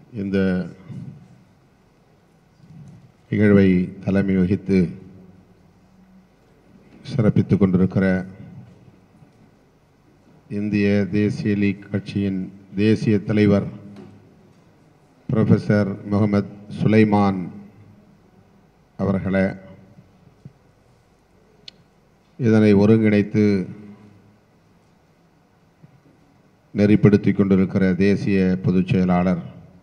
இந்த நிகழ்வை தலைமை வகித்து சிறப்பித்துக் கொண்டிருக்கிற இந்திய தேசிய லீக் கட்சியின் தேசிய தலைவர் ப்ரொஃபஸர் முகமது சுலைமான் அவர்களே இதனை ஒருங்கிணைத்து நெறிப்படுத்தி கொண்டிருக்கிற தேசிய பொதுச் செயலாளர்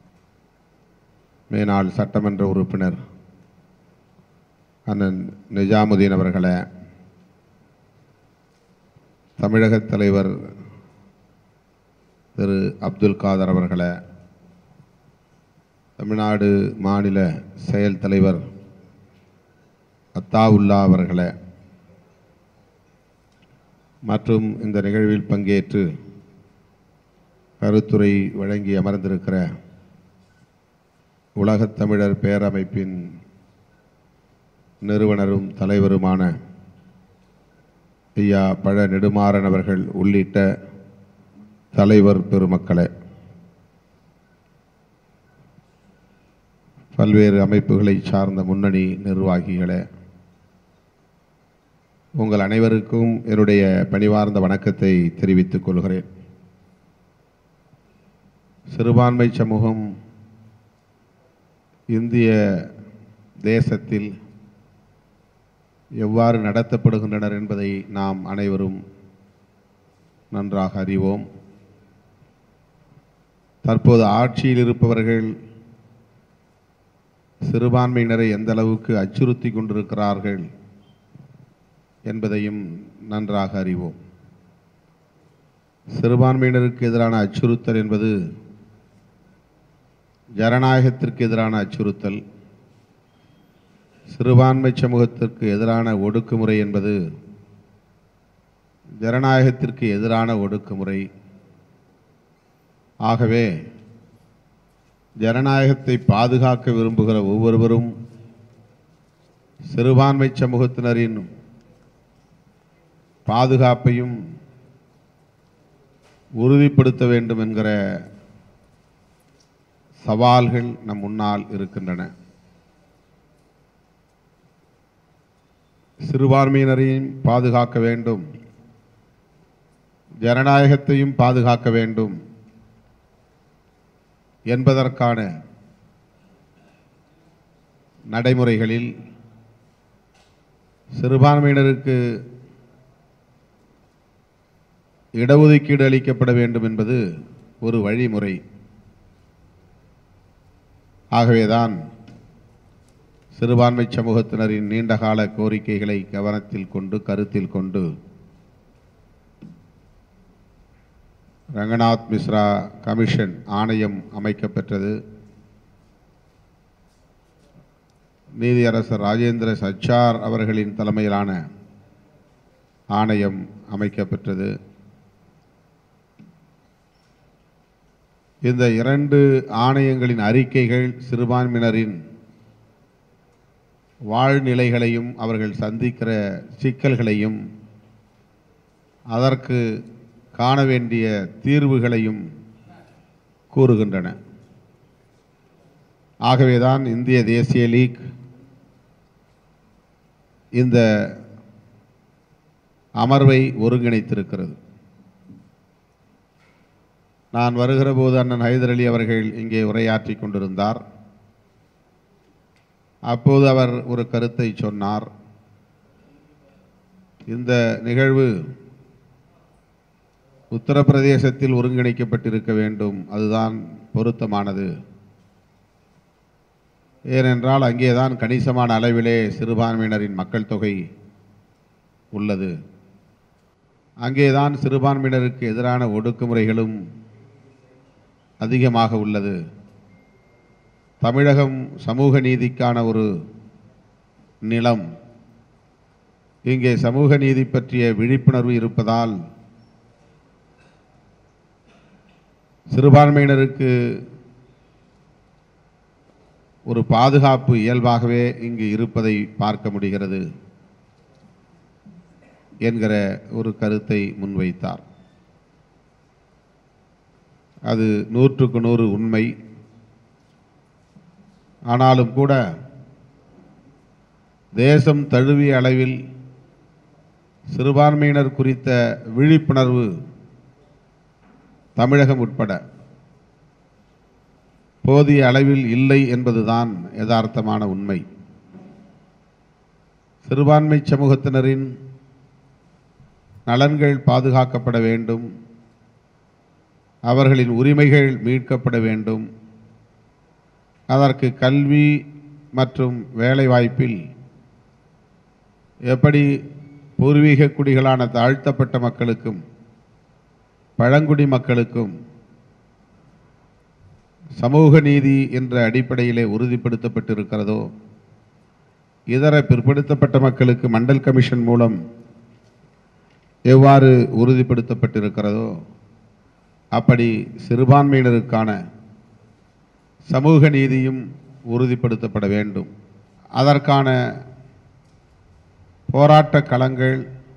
மேனாள் சட்டமன்ற உறுப்பினர் அண்ணன் நிஜாமுதீன் அவர்களே தமிழகத் தலைவர் திரு அப்துல் காதர் அவர்களே தமிழ்நாடு மாநில செயல் தலைவர் அத்தாவுல்லா அவர்களே மற்றும் இந்த நிகழ்வில் பங்கேற்று கருத்துரை வழங்கி அமர்ந்திருக்கிற உலகத் தமிழர் பேரமைப்பின் நிறுவனரும் தலைவருமான ஐயா பழ நெடுமாறன் அவர்கள் உள்ளிட்ட தலைவர் பெருமக்களே பல்வேறு அமைப்புகளை சார்ந்த முன்னணி நிர்வாகிகளே உங்கள் அனைவருக்கும் என்னுடைய பணிவார்ந்த வணக்கத்தை தெரிவித்துக் கொள்கிறேன் சிறுபான்மை சமூகம் இந்திய தேசத்தில் எவ்வாறு நடத்தப்படுகின்றனர் என்பதை நாம் அனைவரும் நன்றாக அறிவோம் தற்போது ஆட்சியில் இருப்பவர்கள் சிறுபான்மையினரை எந்த அளவுக்கு அச்சுறுத்தி கொண்டிருக்கிறார்கள் என்பதையும் நன்றாக அறிவோம் சிறுபான்மையினருக்கு எதிரான அச்சுறுத்தல் என்பது ஜனநாயகத்திற்கு எதிரான அச்சுறுத்தல் சிறுபான்மை சமூகத்திற்கு எதிரான ஒடுக்குமுறை என்பது ஜனநாயகத்திற்கு எதிரான ஒடுக்குமுறை ஆகவே ஜனநாயகத்தை பாதுகாக்க விரும்புகிற ஒவ்வொருவரும் சிறுபான்மை சமூகத்தினரின் பாதுகாப்பையும் உறுதிப்படுத்த வேண்டும் என்கிற சவால்கள் நம் முன்னால் இருக்கின்றன சிறுபான்மையினரையும் பாதுகாக்க வேண்டும் ஜனநாயகத்தையும் பாதுகாக்க வேண்டும் என்பதற்கான நடைமுறைகளில் சிறுபான்மையினருக்கு இடஒதுக்கீடு அளிக்கப்பட வேண்டும் என்பது ஒரு வழிமுறை ஆகவேதான் சிறுபான்மை சமூகத்தினரின் நீண்டகால கோரிக்கைகளை கவனத்தில் கொண்டு கருத்தில் கொண்டு ரங்கநாத் மிஸ்ரா கமிஷன் ஆணையம் அமைக்கப்பெற்றது நீதியரசர் ராஜேந்திர சச்சார் அவர்களின் தலைமையிலான ஆணையம் அமைக்கப்பெற்றது இந்த இரண்டு ஆணையங்களின் அறிக்கைகள் சிறுபான்மையினரின் வாழ்நிலைகளையும் அவர்கள் சந்திக்கிற சிக்கல்களையும் அதற்கு காண வேண்டிய தீர்வுகளையும் கூறுகின்றன ஆகவேதான் இந்திய தேசிய லீக் இந்த அமர்வை ஒருங்கிணைத்திருக்கிறது நான் வருகிற போது அண்ணன் ஹைதர் அலி அவர்கள் இங்கே உரையாற்றி கொண்டிருந்தார் அப்போது அவர் ஒரு கருத்தை சொன்னார் இந்த நிகழ்வு உத்தரப்பிரதேசத்தில் ஒருங்கிணைக்கப்பட்டிருக்க வேண்டும் அதுதான் பொருத்தமானது ஏனென்றால் அங்கேதான் கணிசமான அளவிலே சிறுபான்மையினரின் மக்கள் தொகை உள்ளது அங்கேதான் சிறுபான்மையினருக்கு எதிரான ஒடுக்குமுறைகளும் அதிகமாக உள்ளது தமிழகம் சமூக நீதிக்கான ஒரு நிலம் இங்கே சமூக நீதி பற்றிய விழிப்புணர்வு இருப்பதால் சிறுபான்மையினருக்கு ஒரு பாதுகாப்பு இயல்பாகவே இங்கு இருப்பதை பார்க்க முடிகிறது என்கிற ஒரு கருத்தை முன்வைத்தார் அது நூற்றுக்கு நூறு உண்மை ஆனாலும் கூட தேசம் தழுவிய அளவில் சிறுபான்மையினர் குறித்த விழிப்புணர்வு தமிழகம் உட்பட போதிய அளவில் இல்லை என்பதுதான் யதார்த்தமான உண்மை சிறுபான்மை சமூகத்தினரின் நலன்கள் பாதுகாக்கப்பட வேண்டும் அவர்களின் உரிமைகள் மீட்கப்பட வேண்டும் அதற்கு கல்வி மற்றும் வேலைவாய்ப்பில் எப்படி பூர்வீக குடிகளான தாழ்த்தப்பட்ட மக்களுக்கும் பழங்குடி மக்களுக்கும் சமூக நீதி என்ற அடிப்படையிலே உறுதிப்படுத்தப்பட்டிருக்கிறதோ இதர பிற்படுத்தப்பட்ட மக்களுக்கு மண்டல் கமிஷன் மூலம் எவ்வாறு உறுதிப்படுத்தப்பட்டிருக்கிறதோ அப்படி சிறுபான்மையினருக்கான சமூக நீதியும் உறுதிப்படுத்தப்பட வேண்டும் அதற்கான போராட்ட களங்கள்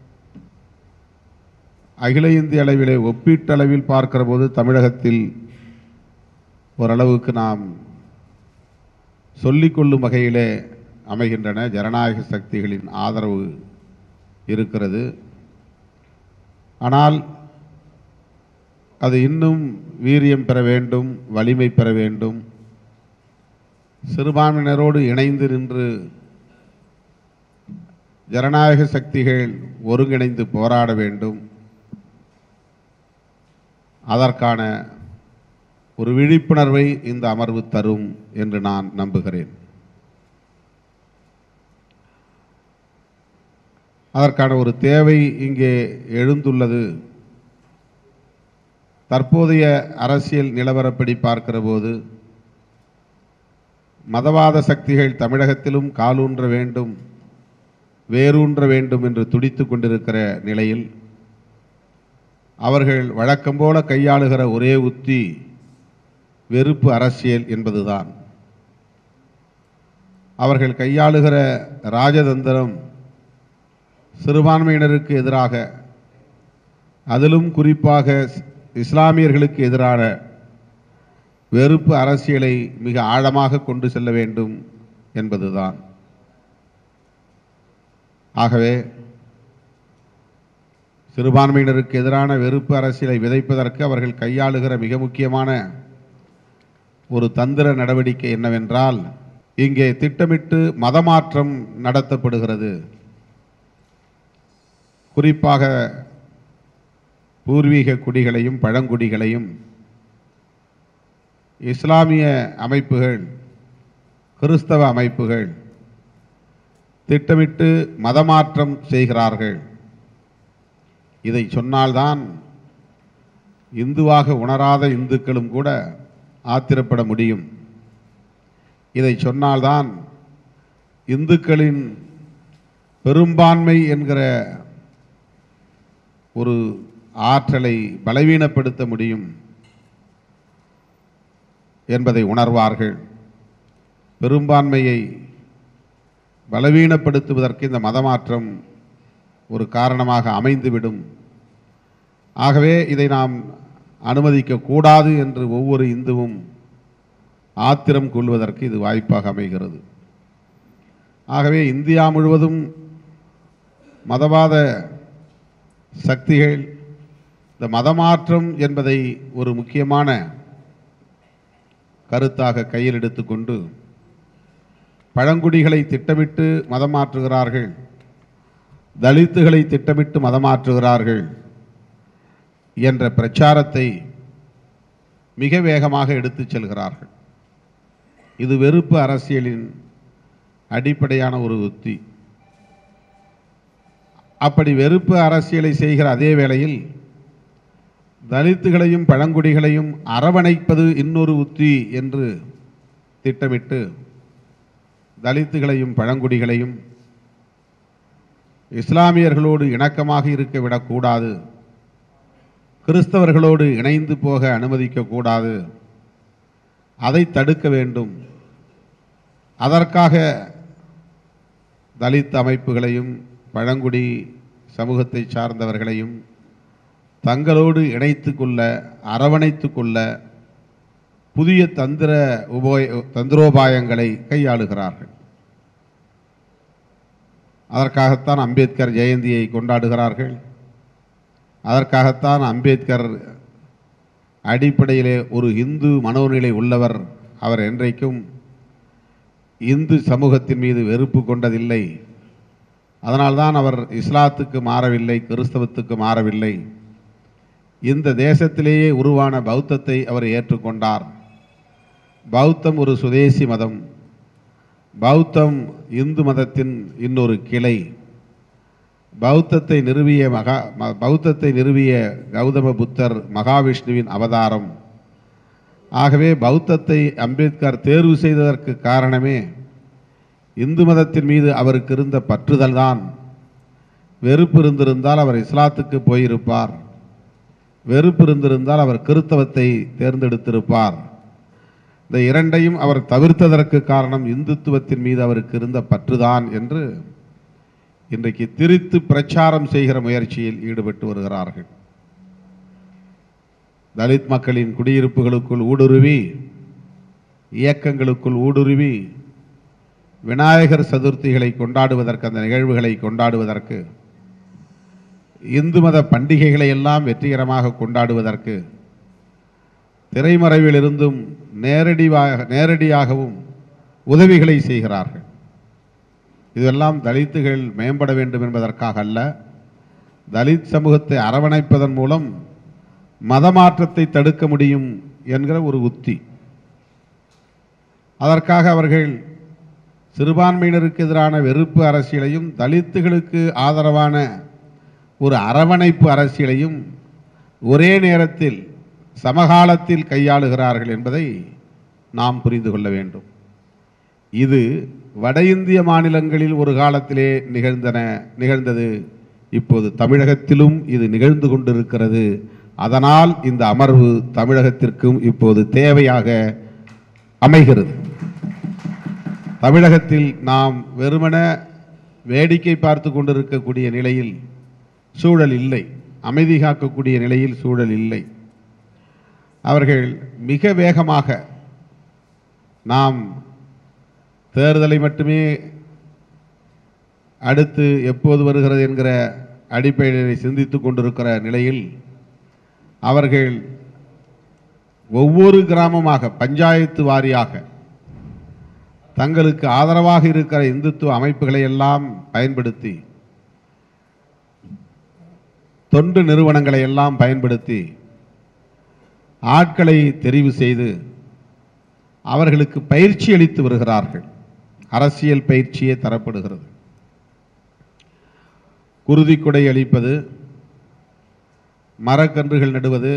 அகில இந்திய அளவிலே ஒப்பீட்டளவில் பார்க்கிற போது தமிழகத்தில் ஓரளவுக்கு நாம் சொல்லிக்கொள்ளும் வகையிலே அமைகின்றன ஜனநாயக சக்திகளின் ஆதரவு இருக்கிறது ஆனால் அது இன்னும் வீரியம் பெற வேண்டும் வலிமை பெற வேண்டும் சிறுபான்மையினரோடு இணைந்து நின்று ஜனநாயக சக்திகள் ஒருங்கிணைந்து போராட வேண்டும் அதற்கான ஒரு விழிப்புணர்வை இந்த அமர்வு தரும் என்று நான் நம்புகிறேன் அதற்கான ஒரு தேவை இங்கே எழுந்துள்ளது தற்போதைய அரசியல் நிலவரப்படி பார்க்கிற போது மதவாத சக்திகள் தமிழகத்திலும் காலூன்ற வேண்டும் வேரூன்ற வேண்டும் என்று துடித்துக் கொண்டிருக்கிற நிலையில் அவர்கள் வழக்கம் போல கையாளுகிற ஒரே உத்தி வெறுப்பு அரசியல் என்பதுதான் அவர்கள் கையாளுகிற ராஜதந்திரம் சிறுபான்மையினருக்கு எதிராக அதிலும் குறிப்பாக இஸ்லாமியர்களுக்கு எதிரான வெறுப்பு அரசியலை மிக ஆழமாக கொண்டு செல்ல வேண்டும் என்பதுதான் ஆகவே சிறுபான்மையினருக்கு எதிரான வெறுப்பு அரசியலை விதைப்பதற்கு அவர்கள் கையாளுகிற மிக முக்கியமான ஒரு தந்திர நடவடிக்கை என்னவென்றால் இங்கே திட்டமிட்டு மதமாற்றம் நடத்தப்படுகிறது குறிப்பாக பூர்வீக குடிகளையும் பழங்குடிகளையும் இஸ்லாமிய அமைப்புகள் கிறிஸ்தவ அமைப்புகள் திட்டமிட்டு மதமாற்றம் செய்கிறார்கள் இதை சொன்னால்தான் இந்துவாக உணராத இந்துக்களும் கூட ஆத்திரப்பட முடியும் இதை சொன்னால்தான் இந்துக்களின் பெரும்பான்மை என்கிற ஒரு ஆற்றலை பலவீனப்படுத்த முடியும் என்பதை உணர்வார்கள் பெரும்பான்மையை பலவீனப்படுத்துவதற்கு இந்த மதமாற்றம் ஒரு காரணமாக அமைந்துவிடும் ஆகவே இதை நாம் அனுமதிக்க கூடாது என்று ஒவ்வொரு இந்துவும் ஆத்திரம் கொள்வதற்கு இது வாய்ப்பாக அமைகிறது ஆகவே இந்தியா முழுவதும் மதவாத சக்திகள் இந்த மதமாற்றம் என்பதை ஒரு முக்கியமான கருத்தாக கையில் எடுத்துக்கொண்டு பழங்குடிகளை திட்டமிட்டு மதமாற்றுகிறார்கள் தலித்துகளை திட்டமிட்டு மதமாற்றுகிறார்கள் என்ற பிரச்சாரத்தை மிக வேகமாக எடுத்துச் செல்கிறார்கள் இது வெறுப்பு அரசியலின் அடிப்படையான ஒரு உத்தி அப்படி வெறுப்பு அரசியலை செய்கிற அதே வேளையில் தலித்துகளையும் பழங்குடிகளையும் அரவணைப்பது இன்னொரு உத்தி என்று திட்டமிட்டு தலித்துகளையும் பழங்குடிகளையும் இஸ்லாமியர்களோடு இணக்கமாக இருக்க விடக்கூடாது கிறிஸ்தவர்களோடு இணைந்து போக அனுமதிக்க கூடாது அதை தடுக்க வேண்டும் அதற்காக தலித் அமைப்புகளையும் பழங்குடி சமூகத்தை சார்ந்தவர்களையும் தங்களோடு இணைத்து கொள்ள அரவணைத்து கொள்ள புதிய தந்திர உபோய தந்திரோபாயங்களை கையாளுகிறார்கள் அதற்காகத்தான் அம்பேத்கர் ஜெயந்தியை கொண்டாடுகிறார்கள் அதற்காகத்தான் அம்பேத்கர் அடிப்படையிலே ஒரு இந்து மனோநிலை உள்ளவர் அவர் என்றைக்கும் இந்து சமூகத்தின் மீது வெறுப்பு கொண்டதில்லை அதனால்தான் அவர் இஸ்லாத்துக்கு மாறவில்லை கிறிஸ்தவத்துக்கு மாறவில்லை இந்த தேசத்திலேயே உருவான பௌத்தத்தை அவர் ஏற்றுக்கொண்டார் பௌத்தம் ஒரு சுதேசி மதம் பௌத்தம் இந்து மதத்தின் இன்னொரு கிளை பௌத்தத்தை நிறுவிய மகா ம- பௌத்தத்தை நிறுவிய கௌதம புத்தர் மகாவிஷ்ணுவின் அவதாரம் ஆகவே பௌத்தத்தை அம்பேத்கர் தேர்வு செய்ததற்கு காரணமே இந்து மதத்தின் மீது அவருக்கு இருந்த பற்றுதல் தான் வெறுப்பு இருந்திருந்தால் அவர் இஸ்லாத்துக்கு போயிருப்பார் வெறுப்பு இருந்திருந்தால் அவர் கிறித்தவத்தை தேர்ந்தெடுத்திருப்பார் இந்த இரண்டையும் அவர் தவிர்த்ததற்கு காரணம் இந்துத்துவத்தின் மீது அவருக்கு இருந்த பற்றுதான் என்று இன்றைக்கு திரித்து பிரச்சாரம் செய்கிற முயற்சியில் ஈடுபட்டு வருகிறார்கள் தலித் மக்களின் குடியிருப்புகளுக்குள் ஊடுருவி இயக்கங்களுக்குள் ஊடுருவி விநாயகர் சதுர்த்திகளை கொண்டாடுவதற்கு அந்த நிகழ்வுகளை கொண்டாடுவதற்கு இந்து மத பண்டிகைகளை எல்லாம் வெற்றிகரமாக கொண்டாடுவதற்கு திரைமறைவிலிருந்தும் நேரடியாக நேரடியாகவும் உதவிகளை செய்கிறார்கள் இதெல்லாம் தலித்துகள் மேம்பட வேண்டும் என்பதற்காக அல்ல தலித் சமூகத்தை அரவணைப்பதன் மூலம் மதமாற்றத்தை தடுக்க முடியும் என்கிற ஒரு உத்தி அதற்காக அவர்கள் சிறுபான்மையினருக்கு எதிரான வெறுப்பு அரசியலையும் தலித்துகளுக்கு ஆதரவான ஒரு அரவணைப்பு அரசியலையும் ஒரே நேரத்தில் சமகாலத்தில் கையாளுகிறார்கள் என்பதை நாம் புரிந்து கொள்ள வேண்டும் இது வட இந்திய மாநிலங்களில் ஒரு காலத்திலே நிகழ்ந்தன நிகழ்ந்தது இப்போது தமிழகத்திலும் இது நிகழ்ந்து கொண்டிருக்கிறது அதனால் இந்த அமர்வு தமிழகத்திற்கும் இப்போது தேவையாக அமைகிறது தமிழகத்தில் நாம் வெறுமன வேடிக்கை பார்த்து கொண்டிருக்கக்கூடிய நிலையில் சூழல் இல்லை அமைதி காக்கக்கூடிய நிலையில் சூழல் இல்லை அவர்கள் மிக வேகமாக நாம் தேர்தலை மட்டுமே அடுத்து எப்போது வருகிறது என்கிற அடிப்படையில் சிந்தித்து கொண்டிருக்கிற நிலையில் அவர்கள் ஒவ்வொரு கிராமமாக பஞ்சாயத்து வாரியாக தங்களுக்கு ஆதரவாக இருக்கிற இந்துத்துவ அமைப்புகளை எல்லாம் பயன்படுத்தி தொண்டு நிறுவனங்களை எல்லாம் பயன்படுத்தி ஆட்களை தெரிவு செய்து அவர்களுக்கு பயிற்சி அளித்து வருகிறார்கள் அரசியல் பயிற்சியே தரப்படுகிறது குருதிக்குடை அளிப்பது மரக்கன்றுகள் நடுவது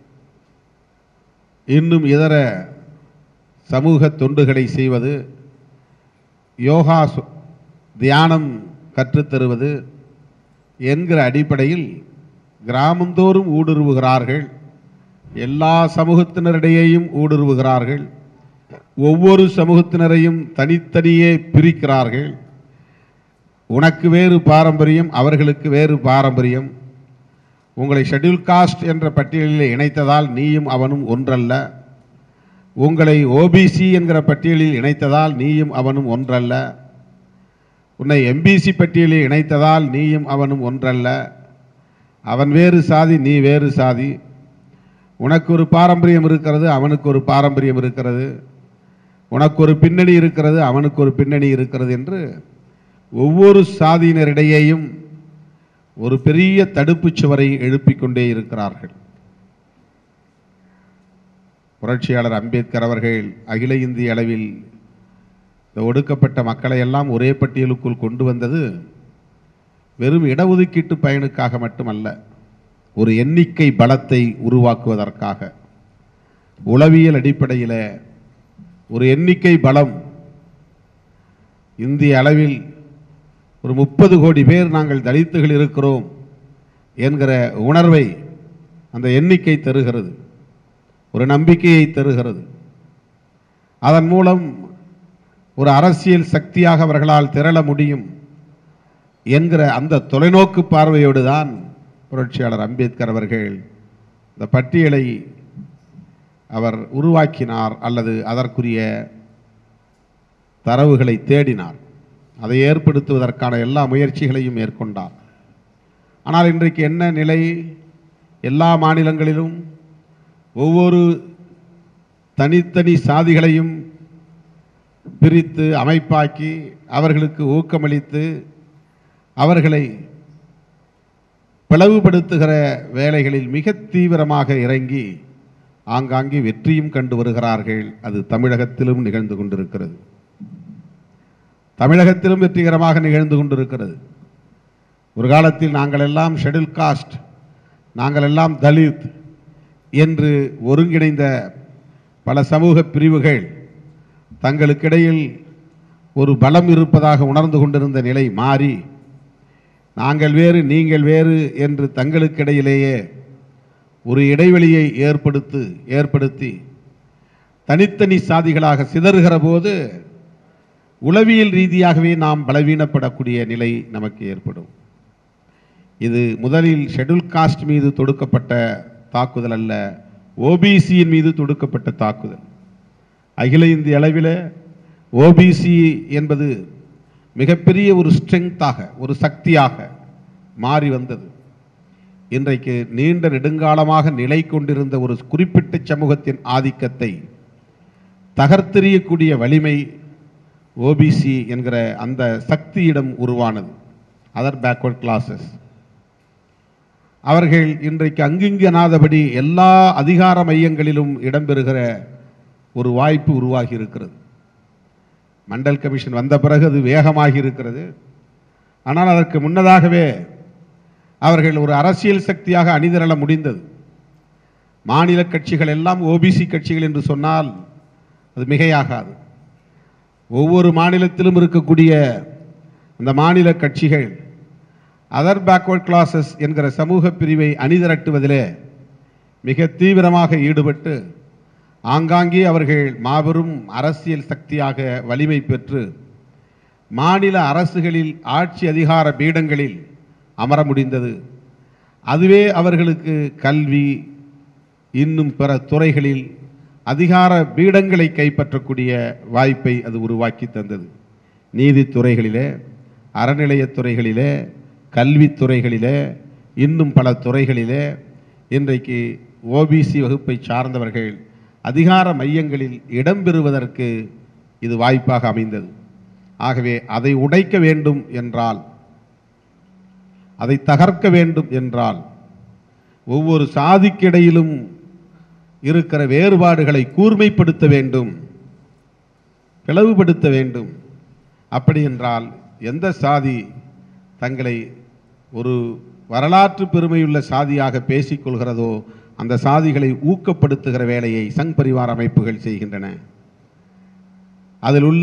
இன்னும் இதர சமூக தொண்டுகளை செய்வது யோகா சு- தியானம் கற்றுத்தருவது என்கிற அடிப்படையில் கிராமந்தோறும் ஊடுருவுகிறார்கள் எல்லா சமூகத்தினரிடையேயும் ஊடுருவுகிறார்கள் ஒவ்வொரு சமூகத்தினரையும் தனித்தனியே பிரிக்கிறார்கள் உனக்கு வேறு பாரம்பரியம் அவர்களுக்கு வேறு பாரம்பரியம் உங்களை ஷெட்யூல் காஸ்ட் என்ற பட்டியலில் இணைத்ததால் நீயும் அவனும் ஒன்றல்ல உங்களை ஓபிசி என்கிற பட்டியலில் இணைத்ததால் நீயும் அவனும் ஒன்றல்ல உன்னை எம்பிசி பட்டியலில் இணைத்ததால் நீயும் அவனும் ஒன்றல்ல அவன் வேறு சாதி நீ வேறு சாதி உனக்கு ஒரு பாரம்பரியம் இருக்கிறது அவனுக்கு ஒரு பாரம்பரியம் இருக்கிறது உனக்கு ஒரு பின்னணி இருக்கிறது அவனுக்கு ஒரு பின்னணி இருக்கிறது என்று ஒவ்வொரு சாதியினரிடையேயும் ஒரு பெரிய தடுப்புச் சுவரை எழுப்பிக் கொண்டே இருக்கிறார்கள் புரட்சியாளர் அம்பேத்கர் அவர்கள் அகில இந்திய அளவில் இந்த ஒடுக்கப்பட்ட மக்களை எல்லாம் ஒரே பட்டியலுக்குள் கொண்டு வந்தது வெறும் இடஒதுக்கீட்டு பயனுக்காக மட்டுமல்ல ஒரு எண்ணிக்கை பலத்தை உருவாக்குவதற்காக உளவியல் அடிப்படையில் ஒரு எண்ணிக்கை பலம் இந்திய அளவில் ஒரு முப்பது கோடி பேர் நாங்கள் தலித்துகள் இருக்கிறோம் என்கிற உணர்வை அந்த எண்ணிக்கை தருகிறது ஒரு நம்பிக்கையை தருகிறது அதன் மூலம் ஒரு அரசியல் சக்தியாக அவர்களால் திரள முடியும் என்கிற அந்த தொலைநோக்கு பார்வையோடு தான் புரட்சியாளர் அம்பேத்கர் அவர்கள் இந்த பட்டியலை அவர் உருவாக்கினார் அல்லது அதற்குரிய தரவுகளை தேடினார் அதை ஏற்படுத்துவதற்கான எல்லா முயற்சிகளையும் மேற்கொண்டார் ஆனால் இன்றைக்கு என்ன நிலை எல்லா மாநிலங்களிலும் ஒவ்வொரு தனித்தனி சாதிகளையும் பிரித்து அமைப்பாக்கி அவர்களுக்கு ஊக்கமளித்து அவர்களை பிளவுபடுத்துகிற வேலைகளில் மிக தீவிரமாக இறங்கி ஆங்காங்கே வெற்றியும் கண்டு வருகிறார்கள் அது தமிழகத்திலும் நிகழ்ந்து கொண்டிருக்கிறது தமிழகத்திலும் வெற்றிகரமாக நிகழ்ந்து கொண்டிருக்கிறது ஒரு காலத்தில் நாங்கள் எல்லாம் ஷெட்யூல் காஸ்ட் நாங்கள் எல்லாம் தலித் என்று ஒருங்கிணைந்த பல சமூக பிரிவுகள் தங்களுக்கிடையில் ஒரு பலம் இருப்பதாக உணர்ந்து கொண்டிருந்த நிலை மாறி நாங்கள் வேறு நீங்கள் வேறு என்று தங்களுக்கிடையிலேயே ஒரு இடைவெளியை ஏற்படுத்து ஏற்படுத்தி தனித்தனி சாதிகளாக சிதறுகிற போது உளவியல் ரீதியாகவே நாம் பலவீனப்படக்கூடிய நிலை நமக்கு ஏற்படும் இது முதலில் ஷெட்யூல் காஸ்ட் மீது தொடுக்கப்பட்ட தாக்குதல் அல்ல ஓபிசியின் மீது தொடுக்கப்பட்ட தாக்குதல் அகில இந்திய அளவில் ஓபிசி என்பது மிகப்பெரிய ஒரு ஸ்ட்ரெங்தாக ஒரு சக்தியாக மாறி வந்தது இன்றைக்கு நீண்ட நெடுங்காலமாக நிலை கொண்டிருந்த ஒரு குறிப்பிட்ட சமூகத்தின் ஆதிக்கத்தை தகர்த்தெறியக்கூடிய வலிமை ஓபிசி என்கிற அந்த சக்தியிடம் உருவானது அதர் பேக்வர்ட் கிளாஸஸ் அவர்கள் இன்றைக்கு அங்கிங்கனாதபடி எல்லா அதிகார மையங்களிலும் இடம்பெறுகிற ஒரு வாய்ப்பு உருவாகி இருக்கிறது மண்டல் கமிஷன் வந்த பிறகு அது வேகமாகி இருக்கிறது ஆனால் அதற்கு முன்னதாகவே அவர்கள் ஒரு அரசியல் சக்தியாக அணிதிரள முடிந்தது மாநில கட்சிகள் எல்லாம் ஓபிசி கட்சிகள் என்று சொன்னால் அது மிகையாகாது ஒவ்வொரு மாநிலத்திலும் இருக்கக்கூடிய அந்த மாநில கட்சிகள் அதர் பேக்வர்ட் கிளாஸஸ் என்கிற சமூக பிரிவை அணிதிரட்டுவதிலே மிக தீவிரமாக ஈடுபட்டு ஆங்காங்கே அவர்கள் மாபெரும் அரசியல் சக்தியாக வலிமை பெற்று மாநில அரசுகளில் ஆட்சி அதிகார பீடங்களில் அமர முடிந்தது அதுவே அவர்களுக்கு கல்வி இன்னும் பிற துறைகளில் அதிகார பீடங்களை கைப்பற்றக்கூடிய வாய்ப்பை அது உருவாக்கி தந்தது நீதித்துறைகளிலே அறநிலையத்துறைகளிலே கல்வித்துறைகளிலே இன்னும் பல துறைகளிலே இன்றைக்கு ஓபிசி வகுப்பை சார்ந்தவர்கள் அதிகார மையங்களில் இடம்பெறுவதற்கு இது வாய்ப்பாக அமைந்தது ஆகவே அதை உடைக்க வேண்டும் என்றால் அதை தகர்க்க வேண்டும் என்றால் ஒவ்வொரு சாதிக்கிடையிலும் இருக்கிற வேறுபாடுகளை கூர்மைப்படுத்த வேண்டும் பிளவுபடுத்த வேண்டும் அப்படி என்றால் எந்த சாதி தங்களை ஒரு வரலாற்று பெருமையுள்ள சாதியாக பேசிக்கொள்கிறதோ அந்த சாதிகளை ஊக்கப்படுத்துகிற வேலையை சங் பரிவார அமைப்புகள் செய்கின்றன அதில் உள்ள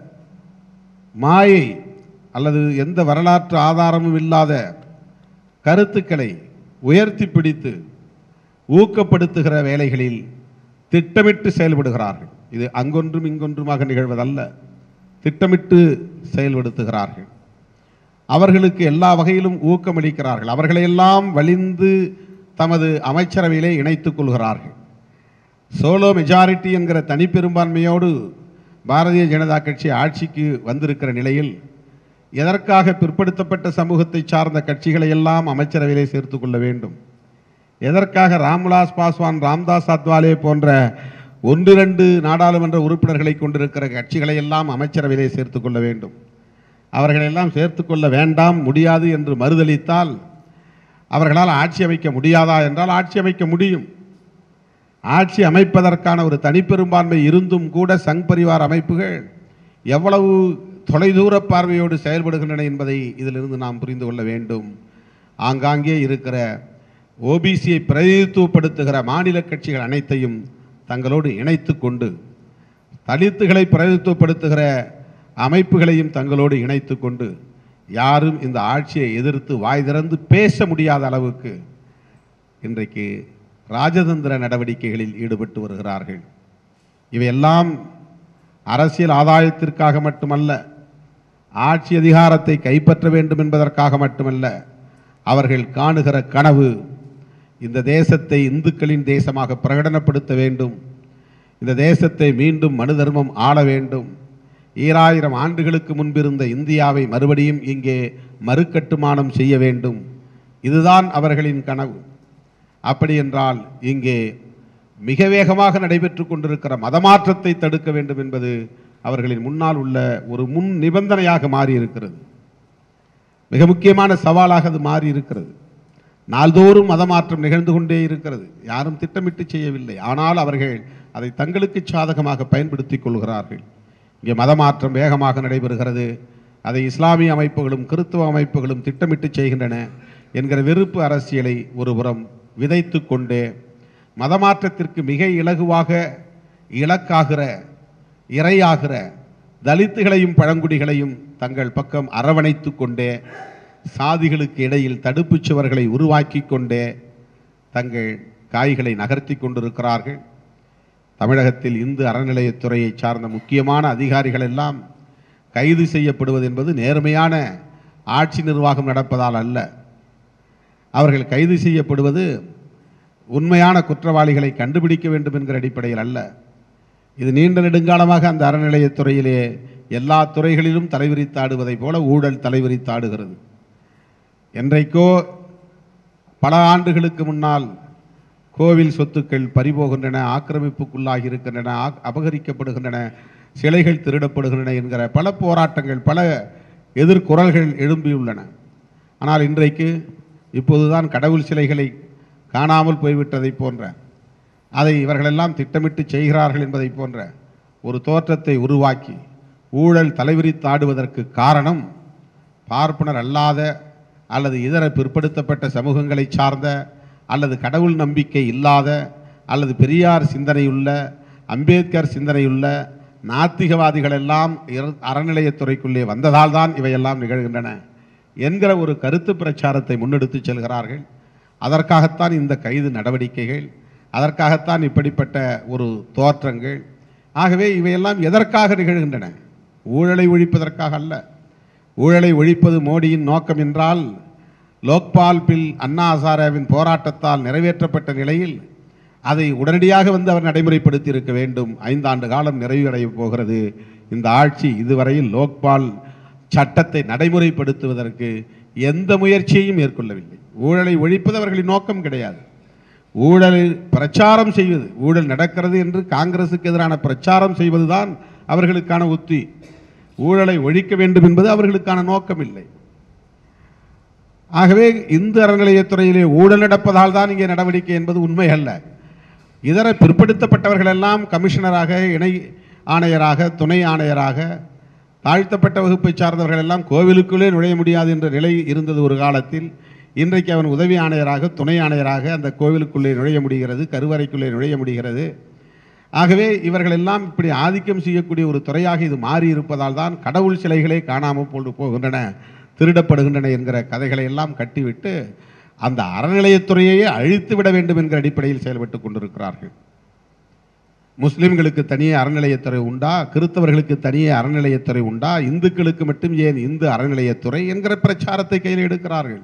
மாயை அல்லது எந்த வரலாற்று ஆதாரமும் இல்லாத கருத்துக்களை உயர்த்தி பிடித்து ஊக்கப்படுத்துகிற வேலைகளில் திட்டமிட்டு செயல்படுகிறார்கள் இது அங்கொன்றும் இங்கொன்றுமாக நிகழ்வதல்ல திட்டமிட்டு செயல்படுத்துகிறார்கள் அவர்களுக்கு எல்லா வகையிலும் ஊக்கமளிக்கிறார்கள் அவர்களையெல்லாம் வலிந்து தமது அமைச்சரவையிலே இணைத்துக் கொள்கிறார்கள் சோலோ மெஜாரிட்டி என்கிற தனிப்பெரும்பான்மையோடு பாரதிய ஜனதா கட்சி ஆட்சிக்கு வந்திருக்கிற நிலையில் எதற்காக பிற்படுத்தப்பட்ட சமூகத்தை சார்ந்த கட்சிகளை எல்லாம் அமைச்சரவையிலே சேர்த்துக் கொள்ள வேண்டும் எதற்காக ராம்விலாஸ் பாஸ்வான் ராம்தாஸ் அத்வாலே போன்ற ஒன்றிரண்டு நாடாளுமன்ற உறுப்பினர்களை கொண்டிருக்கிற கட்சிகளை எல்லாம் அமைச்சரவையிலே சேர்த்துக் கொள்ள வேண்டும் அவர்களெல்லாம் சேர்த்துக்கொள்ள வேண்டாம் முடியாது என்று மறுதளித்தால் அவர்களால் ஆட்சி அமைக்க முடியாதா என்றால் ஆட்சி அமைக்க முடியும் ஆட்சி அமைப்பதற்கான ஒரு தனிப்பெரும்பான்மை இருந்தும் கூட சங் பரிவார் அமைப்புகள் எவ்வளவு தொலைதூர பார்வையோடு செயல்படுகின்றன என்பதை இதிலிருந்து நாம் புரிந்து கொள்ள வேண்டும் ஆங்காங்கே இருக்கிற ஓபிசியை பிரதிநிதித்துவப்படுத்துகிற மாநில கட்சிகள் அனைத்தையும் தங்களோடு இணைத்து கொண்டு தலித்துகளை பிரதிநிதித்துவப்படுத்துகிற அமைப்புகளையும் தங்களோடு இணைத்து கொண்டு யாரும் இந்த ஆட்சியை எதிர்த்து வாய் திறந்து பேச முடியாத அளவுக்கு இன்றைக்கு ராஜதந்திர நடவடிக்கைகளில் ஈடுபட்டு வருகிறார்கள் இவையெல்லாம் அரசியல் ஆதாயத்திற்காக மட்டுமல்ல ஆட்சி அதிகாரத்தை கைப்பற்ற வேண்டும் என்பதற்காக மட்டுமல்ல அவர்கள் காணுகிற கனவு இந்த தேசத்தை இந்துக்களின் தேசமாக பிரகடனப்படுத்த வேண்டும் இந்த தேசத்தை மீண்டும் மனு தர்மம் ஆள வேண்டும் ஈராயிரம் ஆண்டுகளுக்கு முன்பிருந்த இந்தியாவை மறுபடியும் இங்கே மறுகட்டுமானம் செய்ய வேண்டும் இதுதான் அவர்களின் கனவு அப்படி என்றால் இங்கே மிக வேகமாக நடைபெற்று கொண்டிருக்கிற மதமாற்றத்தை தடுக்க வேண்டும் என்பது அவர்களின் முன்னால் உள்ள ஒரு முன் நிபந்தனையாக மாறி இருக்கிறது மிக முக்கியமான சவாலாக அது மாறி இருக்கிறது நாள்தோறும் மதமாற்றம் நிகழ்ந்து கொண்டே இருக்கிறது யாரும் திட்டமிட்டு செய்யவில்லை ஆனால் அவர்கள் அதை தங்களுக்கு சாதகமாக பயன்படுத்திக் கொள்கிறார்கள் இங்கே மதமாற்றம் வேகமாக நடைபெறுகிறது அதை இஸ்லாமிய அமைப்புகளும் கிறித்துவ அமைப்புகளும் திட்டமிட்டு செய்கின்றன என்கிற வெறுப்பு அரசியலை ஒருபுறம் விதைத்து கொண்டே மதமாற்றத்திற்கு மிக இலகுவாக இலக்காகிற இரையாகிற தலித்துகளையும் பழங்குடிகளையும் தங்கள் பக்கம் அரவணைத்து கொண்டே சாதிகளுக்கு இடையில் தடுப்புச் சுவர்களை உருவாக்கி கொண்டே தங்கள் காய்களை நகர்த்தி கொண்டிருக்கிறார்கள் தமிழகத்தில் இந்து அறநிலையத்துறையை சார்ந்த முக்கியமான அதிகாரிகள் எல்லாம் கைது செய்யப்படுவது என்பது நேர்மையான ஆட்சி நிர்வாகம் நடப்பதால் அல்ல அவர்கள் கைது செய்யப்படுவது உண்மையான குற்றவாளிகளை கண்டுபிடிக்க வேண்டும் என்கிற அடிப்படையில் அல்ல இது நீண்ட நெடுங்காலமாக அந்த அறநிலையத்துறையிலே எல்லா துறைகளிலும் தலைவிரித்தாடுவதைப் போல ஊழல் தலைவிரித்தாடுகிறது என்றைக்கோ பல ஆண்டுகளுக்கு முன்னால் கோவில் சொத்துக்கள் பறிபோகின்றன ஆக்கிரமிப்புக்குள்ளாகி இருக்கின்றன ஆக்- அபகரிக்கப்படுகின்றன சிலைகள் திருடப்படுகின்றன என்கிற பல போராட்டங்கள் பல எதிர்குரல்கள் எழும்பியுள்ளன ஆனால் இன்றைக்கு இப்போதுதான் கடவுள் சிலைகளை காணாமல் போய்விட்டதைப் போன்ற அதை இவர்களெல்லாம் திட்டமிட்டு செய்கிறார்கள் என்பதைப் போன்ற ஒரு தோற்றத்தை உருவாக்கி ஊழல் தலைவிரித்தாடுவதற்கு காரணம் பார்ப்பனர் அல்லாத அல்லது இதர பிற்படுத்தப்பட்ட சமூகங்களை சார்ந்த அல்லது கடவுள் நம்பிக்கை இல்லாத அல்லது பெரியார் சிந்தனையுள்ள அம்பேத்கர் சிந்தனையுள்ள நாத்திகவாதிகள் எல்லாம் இர- அறநிலையத்துறைக்குள்ளே வந்ததால் தான் இவையெல்லாம் நிகழ்கின்றன என்கிற ஒரு கருத்து பிரச்சாரத்தை முன்னெடுத்து செல்கிறார்கள் அதற்காகத்தான் இந்த கைது நடவடிக்கைகள் அதற்காகத்தான் இப்படிப்பட்ட ஒரு தோற்றங்கள் ஆகவே இவையெல்லாம் எதற்காக நிகழ்கின்றன ஊழலை ஒழிப்பதற்காக அல்ல ஊழலை ஒழிப்பது மோடியின் நோக்கம் என்றால் லோக்பால் பில் அண்ணா ஹசாரேவின் போராட்டத்தால் நிறைவேற்றப்பட்ட நிலையில் அதை உடனடியாக வந்து அவர் நடைமுறைப்படுத்தி இருக்க வேண்டும் ஐந்தாண்டு காலம் நிறைவடைய போகிறது இந்த ஆட்சி இதுவரையில் லோக்பால் சட்டத்தை நடைமுறைப்படுத்துவதற்கு எந்த முயற்சியையும் மேற்கொள்ளவில்லை ஊழலை ஒழிப்பது அவர்களின் நோக்கம் கிடையாது ஊழலை பிரச்சாரம் செய்வது ஊழல் நடக்கிறது என்று காங்கிரசுக்கு எதிரான பிரச்சாரம் செய்வதுதான் அவர்களுக்கான உத்தி ஊழலை ஒழிக்க வேண்டும் என்பது அவர்களுக்கான நோக்கம் இல்லை ஆகவே இந்து அறநிலையத்துறையிலே ஊழல் நடப்பதால் தான் இங்கே நடவடிக்கை என்பது உண்மை அல்ல இதர பிற்படுத்தப்பட்டவர்கள் எல்லாம் கமிஷனராக இணை ஆணையராக துணை ஆணையராக தாழ்த்தப்பட்ட வகுப்பை சார்ந்தவர்கள் எல்லாம் கோவிலுக்குள்ளே நுழைய முடியாது என்ற நிலை இருந்தது ஒரு காலத்தில் இன்றைக்கு அவன் உதவி ஆணையராக துணை ஆணையராக அந்த கோவிலுக்குள்ளே நுழைய முடிகிறது கருவறைக்குள்ளே நுழைய முடிகிறது ஆகவே இவர்கள் எல்லாம் இப்படி ஆதிக்கம் செய்யக்கூடிய ஒரு துறையாக இது மாறி இருப்பதால் தான் கடவுள் சிலைகளே காணாமல் போட்டு போகின்றன திருடப்படுகின்றன என்கிற கதைகளை எல்லாம் கட்டிவிட்டு அந்த அறநிலையத்துறையையே அழித்து விட வேண்டும் என்கிற அடிப்படையில் செயல்பட்டு கொண்டிருக்கிறார்கள் முஸ்லிம்களுக்கு தனியே அறநிலையத்துறை உண்டா கிறிஸ்தவர்களுக்கு தனியே அறநிலையத்துறை உண்டா இந்துக்களுக்கு மட்டும் ஏன் இந்து அறநிலையத்துறை என்கிற பிரச்சாரத்தை கையில் எடுக்கிறார்கள்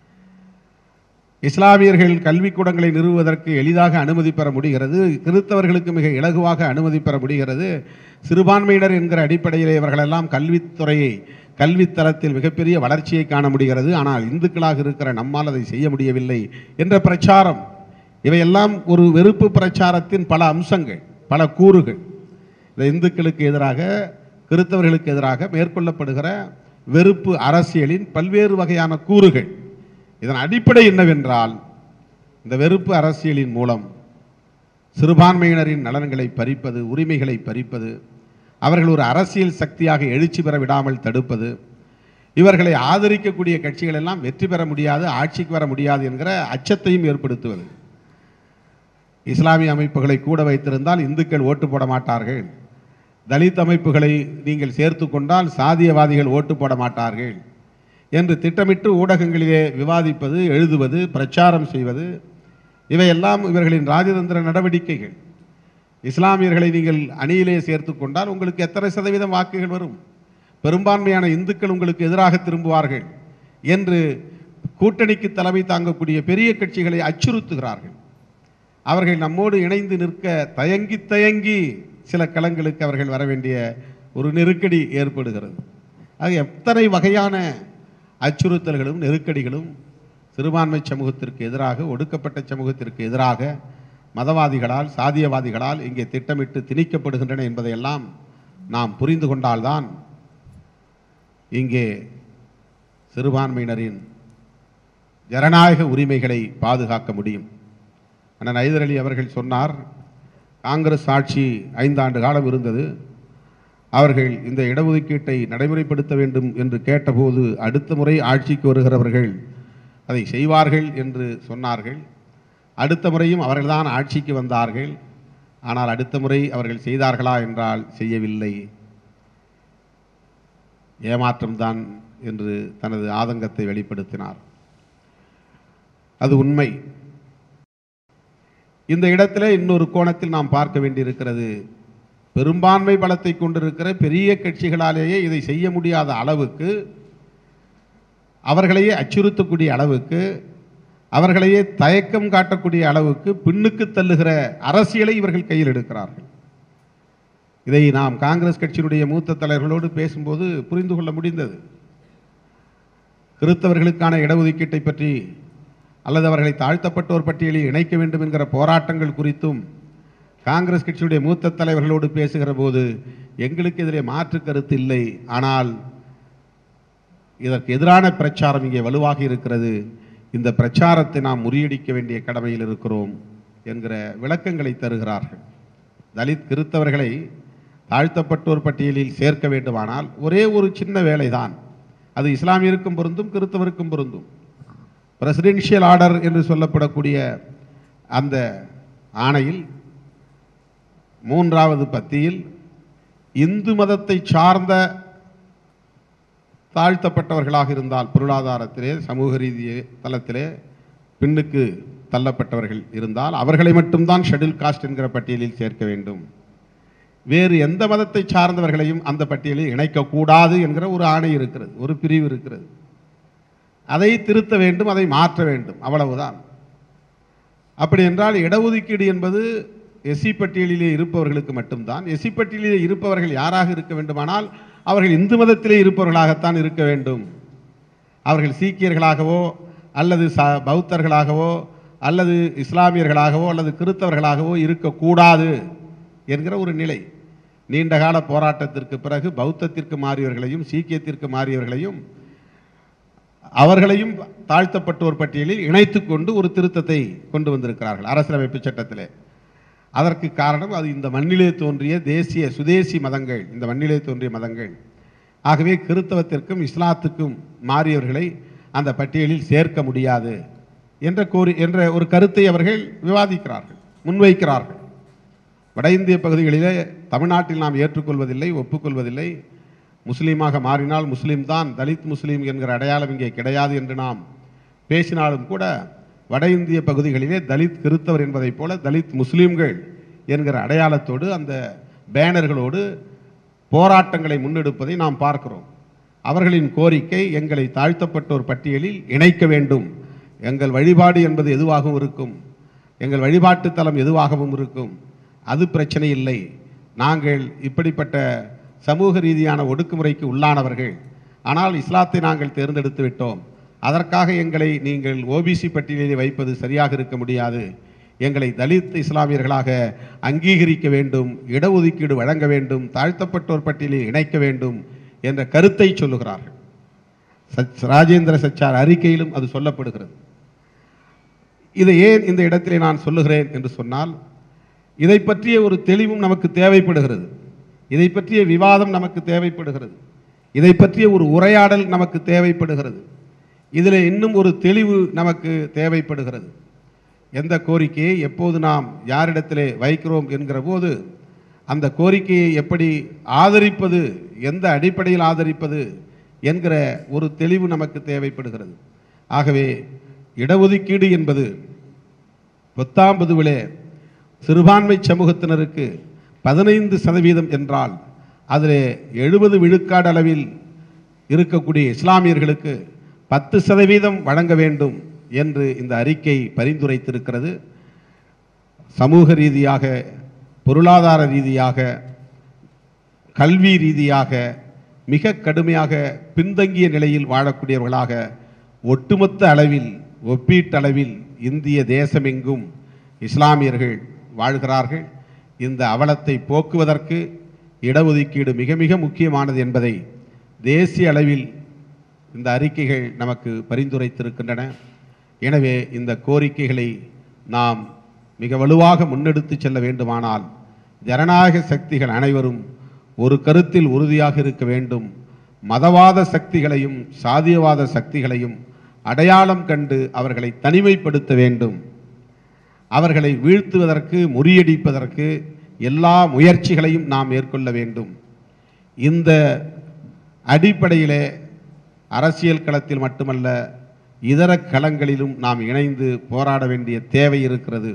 இஸ்லாமியர்கள் கல்விக்கூடங்களை நிறுவுவதற்கு எளிதாக அனுமதி பெற முடிகிறது கிறிஸ்தவர்களுக்கு மிக இலகுவாக அனுமதி பெற முடிகிறது சிறுபான்மையினர் என்கிற அடிப்படையில் இவர்களெல்லாம் கல்வித்துறையை கல்வித்தரத்தில் மிகப்பெரிய வளர்ச்சியை காண முடிகிறது ஆனால் இந்துக்களாக இருக்கிற நம்மால் அதை செய்ய முடியவில்லை என்ற பிரச்சாரம் இவையெல்லாம் ஒரு வெறுப்பு பிரச்சாரத்தின் பல அம்சங்கள் பல கூறுகள் இந்த இந்துக்களுக்கு எதிராக கிறிஸ்தவர்களுக்கு எதிராக மேற்கொள்ளப்படுகிற வெறுப்பு அரசியலின் பல்வேறு வகையான கூறுகள் இதன் அடிப்படை என்னவென்றால் இந்த வெறுப்பு அரசியலின் மூலம் சிறுபான்மையினரின் நலன்களை பறிப்பது உரிமைகளை பறிப்பது அவர்கள் ஒரு அரசியல் சக்தியாக எழுச்சி பெற விடாமல் தடுப்பது இவர்களை ஆதரிக்கக்கூடிய கட்சிகள் எல்லாம் வெற்றி பெற முடியாது ஆட்சிக்கு வர முடியாது என்கிற அச்சத்தையும் ஏற்படுத்துவது இஸ்லாமிய அமைப்புகளை கூட வைத்திருந்தால் இந்துக்கள் ஓட்டு போட மாட்டார்கள் தலித் அமைப்புகளை நீங்கள் சேர்த்து கொண்டால் சாதியவாதிகள் ஓட்டு போட மாட்டார்கள் என்று திட்டமிட்டு ஊடகங்களிலே விவாதிப்பது எழுதுவது பிரச்சாரம் செய்வது இவையெல்லாம் இவர்களின் ராஜதந்திர நடவடிக்கைகள் இஸ்லாமியர்களை நீங்கள் அணியிலே சேர்த்து கொண்டால் உங்களுக்கு எத்தனை சதவீதம் வாக்குகள் வரும் பெரும்பான்மையான இந்துக்கள் உங்களுக்கு எதிராக திரும்புவார்கள் என்று கூட்டணிக்கு தலைமை தாங்கக்கூடிய பெரிய கட்சிகளை அச்சுறுத்துகிறார்கள் அவர்கள் நம்மோடு இணைந்து நிற்க தயங்கி தயங்கி சில களங்களுக்கு அவர்கள் வர வேண்டிய ஒரு நெருக்கடி ஏற்படுகிறது ஆக எத்தனை வகையான அச்சுறுத்தல்களும் நெருக்கடிகளும் சிறுபான்மை சமூகத்திற்கு எதிராக ஒடுக்கப்பட்ட சமூகத்திற்கு எதிராக மதவாதிகளால் சாதியவாதிகளால் இங்கே திட்டமிட்டு திணிக்கப்படுகின்றன என்பதையெல்லாம் நாம் புரிந்து கொண்டால்தான் இங்கே சிறுபான்மையினரின் ஜனநாயக உரிமைகளை பாதுகாக்க முடியும் அண்ணன் ஐதர் அலி அவர்கள் சொன்னார் காங்கிரஸ் ஆட்சி ஐந்தாண்டு காலம் இருந்தது அவர்கள் இந்த இடஒதுக்கீட்டை நடைமுறைப்படுத்த வேண்டும் என்று கேட்டபோது அடுத்த முறை ஆட்சிக்கு வருகிறவர்கள் அதை செய்வார்கள் என்று சொன்னார்கள் அடுத்த முறையும் அவர்கள்தான் ஆட்சிக்கு வந்தார்கள் ஆனால் அடுத்த முறை அவர்கள் செய்தார்களா என்றால் செய்யவில்லை ஏமாற்றம்தான் என்று தனது ஆதங்கத்தை வெளிப்படுத்தினார் அது உண்மை இந்த இடத்துல இன்னொரு கோணத்தில் நாம் பார்க்க வேண்டியிருக்கிறது பெரும்பான்மை பலத்தை கொண்டிருக்கிற பெரிய கட்சிகளாலேயே இதை செய்ய முடியாத அளவுக்கு அவர்களையே அச்சுறுத்தக்கூடிய அளவுக்கு அவர்களையே தயக்கம் காட்டக்கூடிய அளவுக்கு பின்னுக்கு தள்ளுகிற அரசியலை இவர்கள் கையில் எடுக்கிறார்கள் இதை நாம் காங்கிரஸ் கட்சியினுடைய மூத்த தலைவர்களோடு பேசும்போது புரிந்து கொள்ள முடிந்தது கிறித்தவர்களுக்கான இடஒதுக்கீட்டை பற்றி அல்லது அவர்களை தாழ்த்தப்பட்டோர் பட்டியலில் இணைக்க வேண்டும் என்கிற போராட்டங்கள் குறித்தும் காங்கிரஸ் கட்சியுடைய மூத்த தலைவர்களோடு பேசுகிற போது எங்களுக்கு இதிலே மாற்று கருத்து இல்லை ஆனால் இதற்கு எதிரான பிரச்சாரம் இங்கே வலுவாக இருக்கிறது இந்த பிரச்சாரத்தை நாம் முறியடிக்க வேண்டிய கடமையில் இருக்கிறோம் என்கிற விளக்கங்களை தருகிறார்கள் தலித் கிறித்தவர்களை தாழ்த்தப்பட்டோர் பட்டியலில் சேர்க்க வேண்டுமானால் ஒரே ஒரு சின்ன வேலைதான் அது இஸ்லாமியருக்கும் பொருந்தும் கிறித்தவருக்கும் பொருந்தும் பிரசிடென்ஷியல் ஆர்டர் என்று சொல்லப்படக்கூடிய அந்த ஆணையில் மூன்றாவது பத்தியில் இந்து மதத்தை சார்ந்த தாழ்த்தப்பட்டவர்களாக இருந்தால் பொருளாதாரத்திலே சமூக ரீதியே தளத்திலே பின்னுக்கு தள்ளப்பட்டவர்கள் இருந்தால் அவர்களை மட்டும்தான் ஷெட்யூல் காஸ்ட் என்கிற பட்டியலில் சேர்க்க வேண்டும் வேறு எந்த மதத்தை சார்ந்தவர்களையும் அந்த பட்டியலில் இணைக்கக்கூடாது என்கிற ஒரு ஆணை இருக்கிறது ஒரு பிரிவு இருக்கிறது அதை திருத்த வேண்டும் அதை மாற்ற வேண்டும் அவ்வளவுதான் அப்படி என்றால் இடஒதுக்கீடு என்பது எஸ்சி பட்டியலிலே இருப்பவர்களுக்கு மட்டும்தான் எஸ்சி பட்டியலிலே இருப்பவர்கள் யாராக இருக்க வேண்டுமானால் அவர்கள் இந்து மதத்திலே இருப்பவர்களாகத்தான் இருக்க வேண்டும் அவர்கள் சீக்கியர்களாகவோ அல்லது ச பௌத்தர்களாகவோ அல்லது இஸ்லாமியர்களாகவோ அல்லது கிறித்தவர்களாகவோ இருக்கக்கூடாது என்கிற ஒரு நிலை நீண்டகால போராட்டத்திற்கு பிறகு பௌத்தத்திற்கு மாறியவர்களையும் சீக்கியத்திற்கு மாறியவர்களையும் அவர்களையும் தாழ்த்தப்பட்டோர் பட்டியலில் இணைத்துக் கொண்டு ஒரு திருத்தத்தை கொண்டு வந்திருக்கிறார்கள் அரசியலமைப்பு சட்டத்திலே அதற்கு காரணம் அது இந்த மண்ணிலே தோன்றிய தேசிய சுதேசி மதங்கள் இந்த மண்ணிலே தோன்றிய மதங்கள் ஆகவே கிறித்தவத்திற்கும் இஸ்லாத்துக்கும் மாறியவர்களை அந்த பட்டியலில் சேர்க்க முடியாது என்ற கோரி என்ற ஒரு கருத்தை அவர்கள் விவாதிக்கிறார்கள் முன்வைக்கிறார்கள் வட இந்திய பகுதிகளிலே தமிழ்நாட்டில் நாம் ஏற்றுக்கொள்வதில்லை ஒப்புக்கொள்வதில்லை முஸ்லீமாக மாறினால் முஸ்லீம் தான் தலித் முஸ்லீம் என்கிற அடையாளம் இங்கே கிடையாது என்று நாம் பேசினாலும் கூட வட இந்திய பகுதிகளிலே தலித் கிறித்தவர் என்பதைப் போல தலித் முஸ்லீம்கள் என்கிற அடையாளத்தோடு அந்த பேனர்களோடு போராட்டங்களை முன்னெடுப்பதை நாம் பார்க்கிறோம் அவர்களின் கோரிக்கை எங்களை தாழ்த்தப்பட்டோர் பட்டியலில் இணைக்க வேண்டும் எங்கள் வழிபாடு என்பது எதுவாகவும் இருக்கும் எங்கள் வழிபாட்டு தலம் எதுவாகவும் இருக்கும் அது பிரச்சனை இல்லை நாங்கள் இப்படிப்பட்ட சமூக ரீதியான ஒடுக்குமுறைக்கு உள்ளானவர்கள் ஆனால் இஸ்லாத்தை நாங்கள் தேர்ந்தெடுத்து விட்டோம் அதற்காக எங்களை நீங்கள் ஓபிசி பட்டியலில் வைப்பது சரியாக இருக்க முடியாது எங்களை தலித் இஸ்லாமியர்களாக அங்கீகரிக்க வேண்டும் இடஒதுக்கீடு வழங்க வேண்டும் தாழ்த்தப்பட்டோர் பட்டியலில் இணைக்க வேண்டும் என்ற கருத்தை சொல்லுகிறார்கள் சச் ராஜேந்திர சச்சார் அறிக்கையிலும் அது சொல்லப்படுகிறது இதை ஏன் இந்த இடத்திலே நான் சொல்லுகிறேன் என்று சொன்னால் இதை பற்றிய ஒரு தெளிவும் நமக்கு தேவைப்படுகிறது இதை பற்றிய விவாதம் நமக்கு தேவைப்படுகிறது இதை பற்றிய ஒரு உரையாடல் நமக்கு தேவைப்படுகிறது இதில் இன்னும் ஒரு தெளிவு நமக்கு தேவைப்படுகிறது எந்த கோரிக்கையை எப்போது நாம் யாரிடத்திலே வைக்கிறோம் என்கிற போது அந்த கோரிக்கையை எப்படி ஆதரிப்பது எந்த அடிப்படையில் ஆதரிப்பது என்கிற ஒரு தெளிவு நமக்கு தேவைப்படுகிறது ஆகவே இடஒதுக்கீடு என்பது பத்தாம் பொதுவிலே சிறுபான்மை சமூகத்தினருக்கு பதினைந்து சதவீதம் என்றால் அதில் எழுபது விழுக்காடு அளவில் இருக்கக்கூடிய இஸ்லாமியர்களுக்கு பத்து சதவீதம் வழங்க வேண்டும் என்று இந்த அறிக்கை பரிந்துரைத்திருக்கிறது சமூக ரீதியாக பொருளாதார ரீதியாக கல்வி ரீதியாக மிக கடுமையாக பின்தங்கிய நிலையில் வாழக்கூடியவர்களாக ஒட்டுமொத்த அளவில் ஒப்பீட்டளவில் இந்திய தேசமெங்கும் இஸ்லாமியர்கள் வாழ்கிறார்கள் இந்த அவலத்தை போக்குவதற்கு இடஒதுக்கீடு மிக மிக முக்கியமானது என்பதை தேசிய அளவில் இந்த அறிக்கைகள் நமக்கு பரிந்துரைத்திருக்கின்றன எனவே இந்த கோரிக்கைகளை நாம் மிக வலுவாக முன்னெடுத்து செல்ல வேண்டுமானால் ஜனநாயக சக்திகள் அனைவரும் ஒரு கருத்தில் உறுதியாக இருக்க வேண்டும் மதவாத சக்திகளையும் சாதியவாத சக்திகளையும் அடையாளம் கண்டு அவர்களை தனிமைப்படுத்த வேண்டும் அவர்களை வீழ்த்துவதற்கு முறியடிப்பதற்கு எல்லா முயற்சிகளையும் நாம் மேற்கொள்ள வேண்டும் இந்த அடிப்படையிலே அரசியல் களத்தில் மட்டுமல்ல இதர களங்களிலும் நாம் இணைந்து போராட வேண்டிய தேவை இருக்கிறது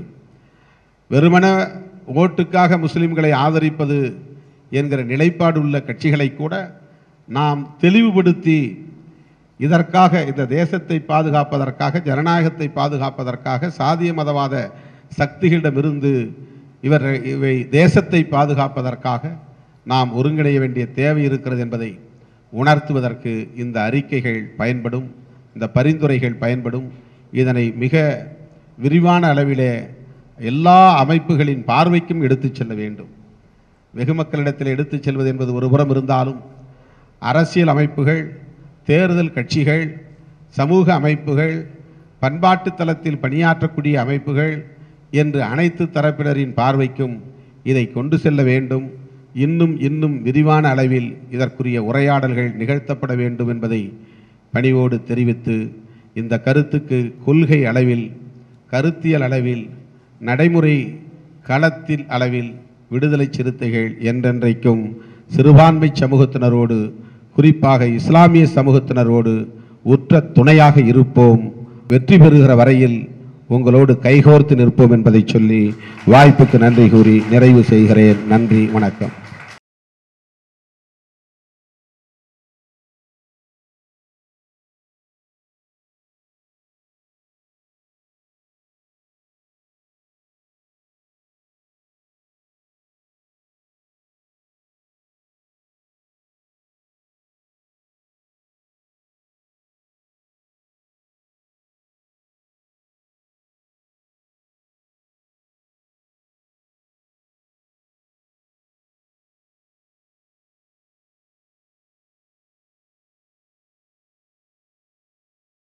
வெறுமன ஓட்டுக்காக முஸ்லிம்களை ஆதரிப்பது என்கிற நிலைப்பாடு உள்ள கட்சிகளை கூட நாம் தெளிவுபடுத்தி இதற்காக இந்த தேசத்தை பாதுகாப்பதற்காக ஜனநாயகத்தை பாதுகாப்பதற்காக சாதிய மதவாத சக்திகளிடமிருந்து இவர் இவை தேசத்தை பாதுகாப்பதற்காக நாம் ஒருங்கிணைய வேண்டிய தேவை இருக்கிறது என்பதை உணர்த்துவதற்கு இந்த அறிக்கைகள் பயன்படும் இந்த பரிந்துரைகள் பயன்படும் இதனை மிக விரிவான அளவிலே எல்லா அமைப்புகளின் பார்வைக்கும் எடுத்துச் செல்ல வேண்டும் வெகு மக்களிடத்தில் எடுத்துச் செல்வது என்பது ஒருபுறம் இருந்தாலும் அரசியல் அமைப்புகள் தேர்தல் கட்சிகள் சமூக அமைப்புகள் பண்பாட்டு தளத்தில் பணியாற்றக்கூடிய அமைப்புகள் என்று அனைத்து தரப்பினரின் பார்வைக்கும் இதை கொண்டு செல்ல வேண்டும் இன்னும் இன்னும் விரிவான அளவில் இதற்குரிய உரையாடல்கள் நிகழ்த்தப்பட வேண்டும் என்பதை பணிவோடு தெரிவித்து இந்த கருத்துக்கு கொள்கை அளவில் கருத்தியல் அளவில் நடைமுறை களத்தில் அளவில் விடுதலை சிறுத்தைகள் என்றென்றைக்கும் சிறுபான்மை சமூகத்தினரோடு குறிப்பாக இஸ்லாமிய சமூகத்தினரோடு உற்ற துணையாக இருப்போம் வெற்றி பெறுகிற வரையில் உங்களோடு கைகோர்த்து நிற்போம் என்பதை சொல்லி வாய்ப்புக்கு நன்றி கூறி நிறைவு செய்கிறேன் நன்றி வணக்கம்